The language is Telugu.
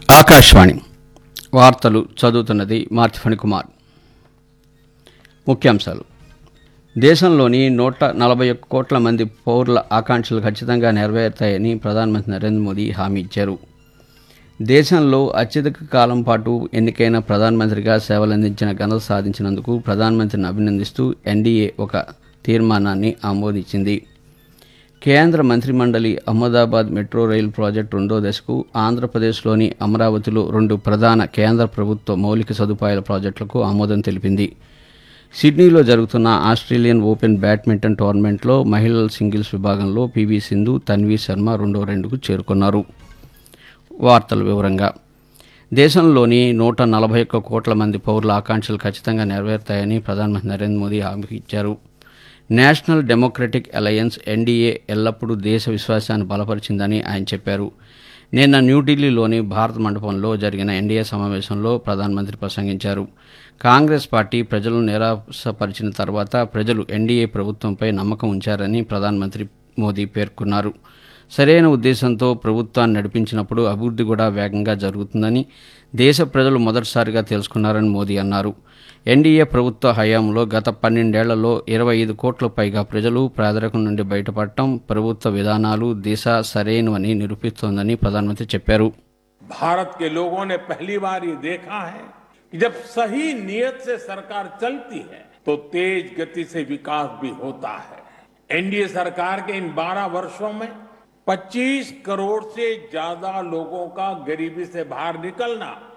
ఆకాశవాణి వార్తలు చదువుతున్నది మార్చి ఫణికుమార్ ముఖ్యాంశాలు దేశంలోని నూట నలభై ఒక్క కోట్ల మంది పౌరుల ఆకాంక్షలు ఖచ్చితంగా నెరవేరుతాయని ప్రధానమంత్రి నరేంద్ర మోదీ హామీ ఇచ్చారు దేశంలో అత్యధిక కాలం పాటు ఎన్నికైన ప్రధానమంత్రిగా సేవలందించిన ఘనత సాధించినందుకు ప్రధానమంత్రిని అభినందిస్తూ ఎన్డీఏ ఒక తీర్మానాన్ని ఆమోదించింది కేంద్ర మంత్రిమండలి అహ్మదాబాద్ మెట్రో రైలు ప్రాజెక్టు రెండో దశకు ఆంధ్రప్రదేశ్లోని అమరావతిలో రెండు ప్రధాన కేంద్ర ప్రభుత్వ మౌలిక సదుపాయాల ప్రాజెక్టులకు ఆమోదం తెలిపింది సిడ్నీలో జరుగుతున్న ఆస్ట్రేలియన్ ఓపెన్ బ్యాడ్మింటన్ టోర్నమెంట్లో మహిళల సింగిల్స్ విభాగంలో పీవీ సింధు తన్వీ శర్మ రెండో రెండుకు చేరుకున్నారు వార్తల వివరంగా దేశంలోని నూట నలభై ఒక్క కోట్ల మంది పౌరుల ఆకాంక్షలు ఖచ్చితంగా నెరవేరుతాయని ప్రధానమంత్రి నరేంద్ర మోదీ హామీ ఇచ్చారు నేషనల్ డెమోక్రటిక్ అలయన్స్ ఎన్డీఏ ఎల్లప్పుడూ దేశ విశ్వాసాన్ని బలపరిచిందని ఆయన చెప్పారు నిన్న న్యూఢిల్లీలోని భారత మండపంలో జరిగిన ఎన్డీఏ సమావేశంలో ప్రధానమంత్రి ప్రసంగించారు కాంగ్రెస్ పార్టీ ప్రజలను నిరాశపరిచిన తర్వాత ప్రజలు ఎన్డీఏ ప్రభుత్వంపై నమ్మకం ఉంచారని ప్రధానమంత్రి మోదీ పేర్కొన్నారు సరైన ఉద్దేశంతో ప్రభుత్వాన్ని నడిపించినప్పుడు అభివృద్ధి కూడా వేగంగా జరుగుతుందని దేశ ప్రజలు మొదటిసారిగా తెలుసుకున్నారని మోదీ అన్నారు ఎన్డీఏ ప్రభుత్వ హయాంలో గత పన్నెండేళ్లలో ఇరవై ఐదు కోట్ల పైగా ప్రజలు పేదరికం నుండి బయటపడటం ప్రభుత్వ విధానాలు దిశ సరైనవని నిరూపిస్తోందని ప్రధానమంత్రి చెప్పారు भारत के लोगों ने पहली बार ये देखा है कि जब सही नियत से सरकार चलती है तो तेज गति से विकास भी होता है एनडीए सरकार के इन 12 वर्षों में 25 करोड़ से ज्यादा लोगों का गरीबी से बाहर निकलना